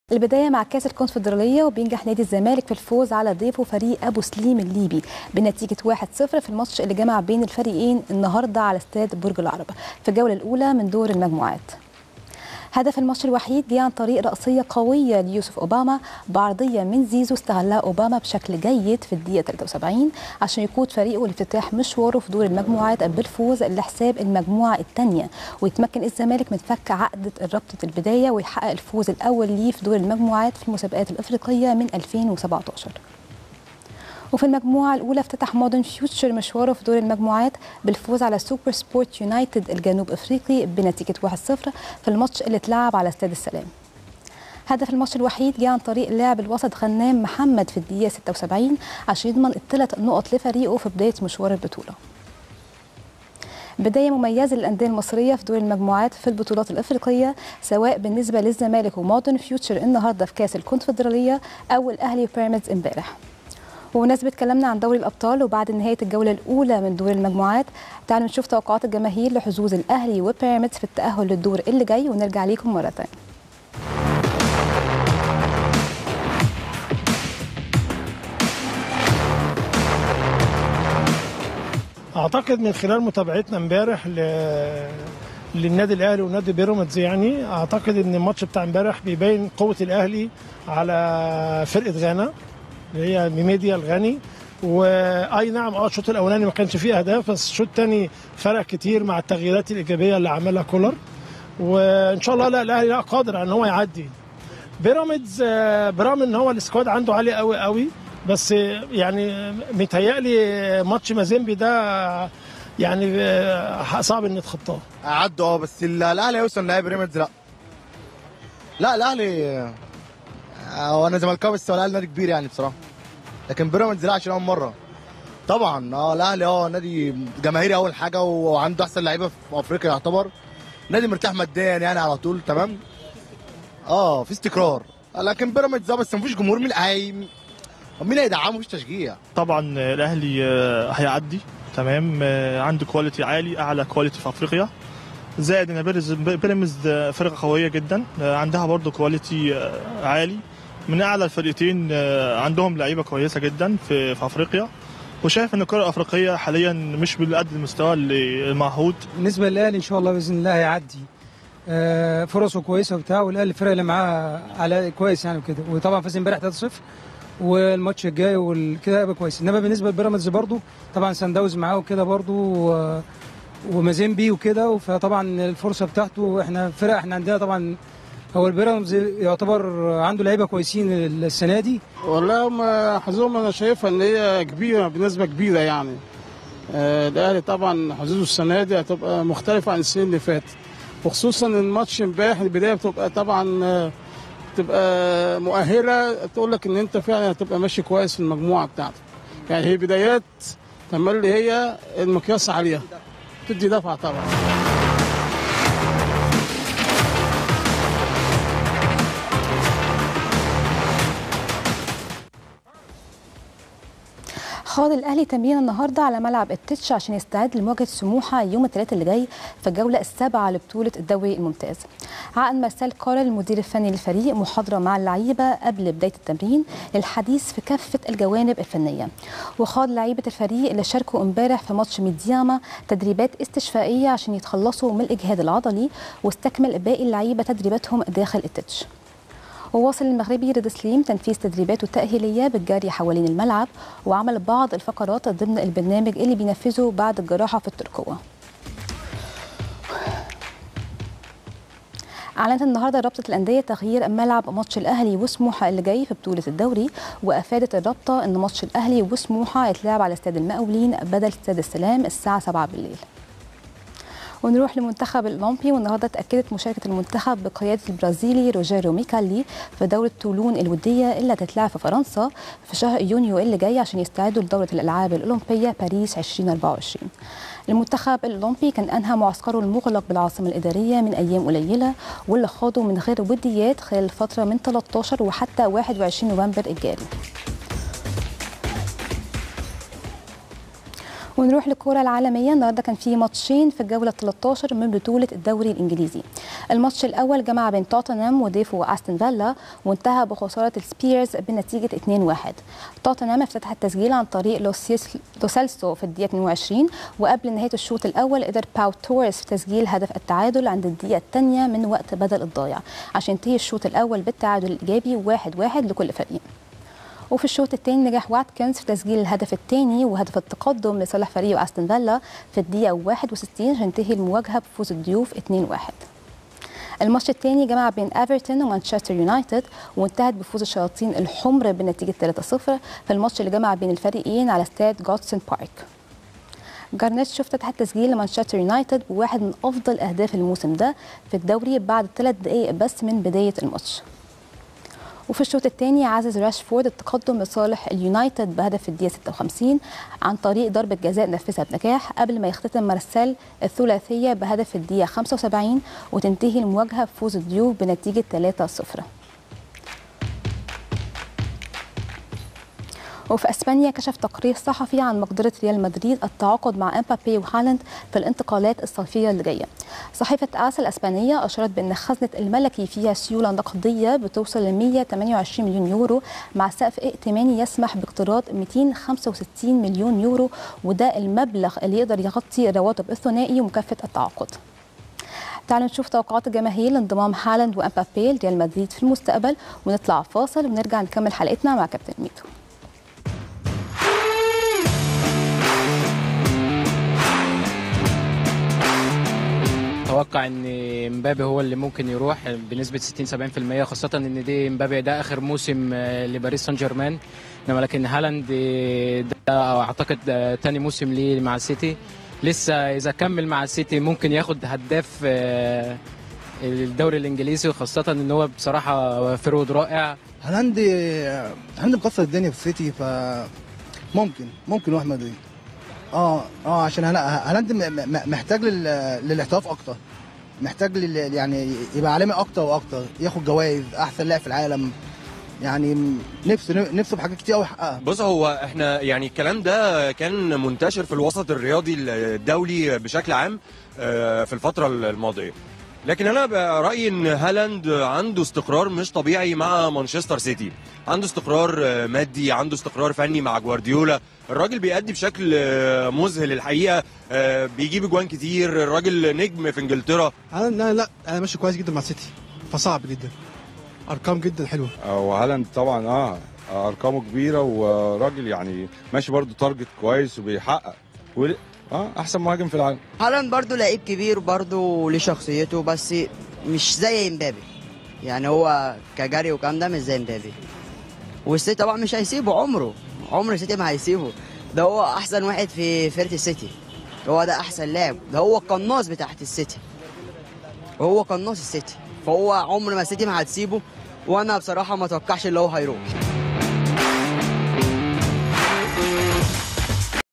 البداية مع كأس الكونفدرالية وبينجح نادي الزمالك في الفوز على ضيفه فريق أبو سليم الليبي بنتيجة 1-0 في الماتش اللي جمع بين الفريقين النهاردة على استاد برج العرب في الجولة الأولى من دور المجموعات هدف الماتش الوحيد جه عن طريق رأسية قوية ليوسف أوباما بعرضية من زيزو استغلها أوباما بشكل جيد في الدقيقة 73 عشان يقود فريقه لافتتاح مشواره في دور المجموعات بالفوز لحساب المجموعة الثانية ويتمكن الزمالك من فك عقدة ربطة البداية ويحقق الفوز الأول ليه في دور المجموعات في المسابقات الأفريقية من 2017 وفي المجموعة الأولى افتتح مودرن فيوتشر مشواره في دور المجموعات بالفوز على سوبر سبورت يونايتد الجنوب أفريقي بنتيجة 1-0 في الماتش اللي اتلعب على استاد السلام هدف الماتش الوحيد جه عن طريق لاعب الوسط غنام محمد في الدقيقة 76 عشان يضمن الثلاث نقط لفريقه في بداية مشوار البطولة بداية مميزة للأندية المصرية في دور المجموعات في البطولات الأفريقية سواء بالنسبة للزمالك ومودرن فيوتشر النهاردة في كأس الكونفدرالية أو الأهلي وبيراميدز امبارح وبمناسبة كلامنا عن دوري الأبطال وبعد نهاية الجولة الأولى من دور المجموعات تعالوا نشوف توقعات الجماهير لحظوظ الأهلي وبيراميدز في التأهل للدور اللي جاي ونرجع ليكم مرة ثانية اعتقد من خلال متابعتنا امبارح ل... للنادي الاهلي ونادي بيراميدز يعني اعتقد ان الماتش بتاع امبارح بيبين قوه الاهلي على فرقه غانا اللي هي ميميديا الغني واي نعم اه الشوط الاولاني ما كانش فيه اهداف بس الشوط الثاني فرق كتير مع التغييرات الايجابيه اللي عملها كولر وان شاء الله لا الاهلي لا قادر على ان هو يعدي بيراميدز آه، برغم ان هو السكواد عنده عالي قوي قوي بس يعني متهيألي ماتش مازيمبي ده يعني آه، صعب ان يتخطاه عدوا اه بس ال- الاهلي هيوصل نهائي بيراميدز لا لا الاهلي آه، هو انا زملكاوي بس هو الاهلي نادي كبير يعني بصراحه لكن بيراميدز لا عشان اول مره طبعا اه الاهلي اه نادي جماهيري اول حاجه وعنده احسن لعيبه في افريقيا يعتبر نادي مرتاح ماديا يعني على طول تمام اه في استقرار لكن بيراميدز اه بس مفيش جمهور مين هي مين هيدعمه مفيش تشجيع طبعا الاهلي آه، هيعدي تمام آه، عنده كواليتي عالي اعلى كواليتي في افريقيا زائد ان بيرز- بيراميدز آه، فرقه قويه جدا آه، عندها برضو كواليتي آه، عالي من اعلى الفرقتين آه، عندهم لعيبه كويسه جدا في في افريقيا وشايف ان الكره الافريقيه حاليا مش بالقد المستوى اللي المعهود بالنسبه للاهلي ان شاء الله باذن الله هيعدي آه، فرصه كويسه وبتاع والاهلي الفرق اللي معاه على كويس يعني وكده وطبعا فاز امبارح 3-0 والماتش الجاي وكده هيبقى كويس انما بالنسبه لبيراميدز برضو طبعا سان داونز معاه وكده برضو و- ومازيمبي وكده فطبعا الفرصه بتاعته احنا فرق احنا عندنا طبعا هو البيراميدز يعتبر عنده لعيبه كويسين السنه دي والله هم حظوظهم انا شايفها ان هي كبيره بنسبه كبيره يعني آه، الاهلي طبعا حظوظه السنه دي هتبقى مختلفه عن السنين اللي فاتت وخصوصا الماتش امبارح البدايه بتبقى طبعا آه، بتبقى مؤهله تقول لك ان انت فعلا هتبقى ماشي كويس في المجموعه بتاعتك يعني هي بدايات تملي هي المقياس عليها تدي دفعه طبعا خاض الاهلي تمرين النهارده على ملعب التتش عشان يستعد لمواجهه سموحه يوم الثلاثاء اللي جاي في الجوله السابعه لبطوله الدوري الممتاز. عقد مارسيل كارل المدير الفني للفريق محاضره مع اللعيبه قبل بدايه التمرين للحديث في كافه الجوانب الفنيه. وخاض لعيبه الفريق اللي شاركوا امبارح في ماتش ميدياما تدريبات استشفائيه عشان يتخلصوا من الاجهاد العضلي واستكمل باقي اللعيبه تدريباتهم داخل التتش. وواصل المغربي رضا سليم تنفيذ تدريباته التأهيلية بالجري حوالين الملعب وعمل بعض الفقرات ضمن البرنامج اللي بينفذه بعد الجراحة في التركوة أعلنت النهاردة رابطة الأندية تغيير ملعب ماتش الأهلي وسموحة اللي جاي في بطولة الدوري وأفادت الرابطة أن ماتش الأهلي وسموحة هيتلعب على استاد المقاولين بدل استاد السلام الساعة 7 بالليل ونروح لمنتخب الاولمبي والنهارده اتاكدت مشاركه المنتخب بقياده البرازيلي روجيرو ميكالي في دوره تولون الوديه اللي هتتلعب في فرنسا في شهر يونيو اللي جاي عشان يستعدوا لدوره الالعاب الاولمبيه باريس 2024 المنتخب الاولمبي كان انهى معسكره المغلق بالعاصمه الاداريه من ايام قليله واللي خاضوا من غير وديات خلال الفتره من 13 وحتى 21 نوفمبر الجاري ونروح للكرة العالمية النهارده كان في ماتشين في الجولة 13 من بطولة الدوري الإنجليزي. الماتش الأول جمع بين توتنهام وضيفه أستون فيلا وانتهى بخسارة السبيرز بنتيجة 2-1. توتنهام افتتح التسجيل عن طريق لوسيس- لوسيلسو في الدقيقة 22 وقبل نهاية الشوط الأول قدر باو توريس في تسجيل هدف التعادل عند الدقيقة الثانية من وقت بدل الضايع عشان ينتهي الشوط الأول بالتعادل الإيجابي 1-1 لكل فريق. وفي الشوط الثاني نجح واتكنز في تسجيل الهدف الثاني وهدف التقدم لصالح فريق استون فيلا في الدقيقه 61 عشان تنتهي المواجهه بفوز الضيوف 2-1 الماتش الثاني جمع بين ايفرتون ومانشستر يونايتد وانتهت بفوز الشياطين الحمر بنتيجه 3-0 في الماتش اللي جمع بين الفريقين على استاد جودسون بارك جارنيتشو افتتح التسجيل لمانشستر يونايتد بواحد من افضل اهداف الموسم ده في الدوري بعد ثلاث دقائق بس من بدايه الماتش وفي الشوط الثاني عزز راشفورد التقدم لصالح اليونايتد بهدف في الدقيقه 56 عن طريق ضربه جزاء نفذها بنجاح قبل ما يختتم مارسيل الثلاثيه بهدف في الدقيقه 75 وتنتهي المواجهه بفوز الضيوف بنتيجه 3-0 وفي اسبانيا كشف تقرير صحفي عن مقدره ريال مدريد التعاقد مع امبابي وهالاند في الانتقالات الصيفيه اللي جايه. صحيفه اس الاسبانيه اشارت بان خزنه الملكي فيها سيوله نقديه بتوصل ل 128 مليون يورو مع سقف ائتماني يسمح باقتراض 265 مليون يورو وده المبلغ اللي يقدر يغطي رواتب الثنائي ومكافاه التعاقد. تعالوا نشوف توقعات الجماهير لانضمام هالاند وامبابي لريال مدريد في المستقبل ونطلع فاصل ونرجع نكمل حلقتنا مع كابتن ميتو. اتوقع ان مبابي هو اللي ممكن يروح بنسبه 60 70% خاصه ان دي مبابي ده اخر موسم آه، لباريس سان جيرمان انما لكن هالاند آه، ده اعتقد آه، تاني موسم ليه مع السيتي لسه اذا كمل مع السيتي ممكن ياخد هداف آه، الدوري الانجليزي وخاصه ان هو بصراحه فرود رائع هالاند هالاند مكسر الدنيا في السيتي ف ممكن ممكن يروح مدريد اه اه عشان هلا- هالاند م- م- محتاج لل- للاحتراف اكتر محتاج لل يعني يبقى عالمي اكتر واكتر ياخد جوائز احسن لاعب في العالم يعني نفسه نفسه في حاجات كتير قوي يحققها بص هو احنا يعني الكلام ده كان منتشر في الوسط الرياضي الدولي بشكل عام آه، في الفترة الماضية لكن انا برايي ان هالاند عنده استقرار مش طبيعي مع مانشستر سيتي عنده استقرار آه، مادي عنده استقرار فني مع جوارديولا الراجل بيأدي بشكل آه، مذهل الحقيقه آه، بيجيب اجوان كتير الراجل نجم في انجلترا انا لا لا انا ماشي كويس جدا مع سيتي فصعب جدا ارقام جدا حلوه وهالاند طبعا اه ارقامه كبيره وراجل يعني ماشي برضه تارجت كويس وبيحقق ول- اه احسن مهاجم في العالم هالاند برضو لعيب كبير برضو ليه شخصيته بس مش زي امبابي يعني هو كجري وكام ده مش زي امبابي والسيتي طبعا مش هيسيبه عمره عمر السيتي ما هيسيبه ده هو احسن واحد في فرقه السيتي هو ده احسن لاعب ده هو القناص بتاعت السيتي وهو قناص السيتي فهو عمر ما السيتي ما هتسيبه وانا بصراحه ما اتوقعش اللي هو هيروح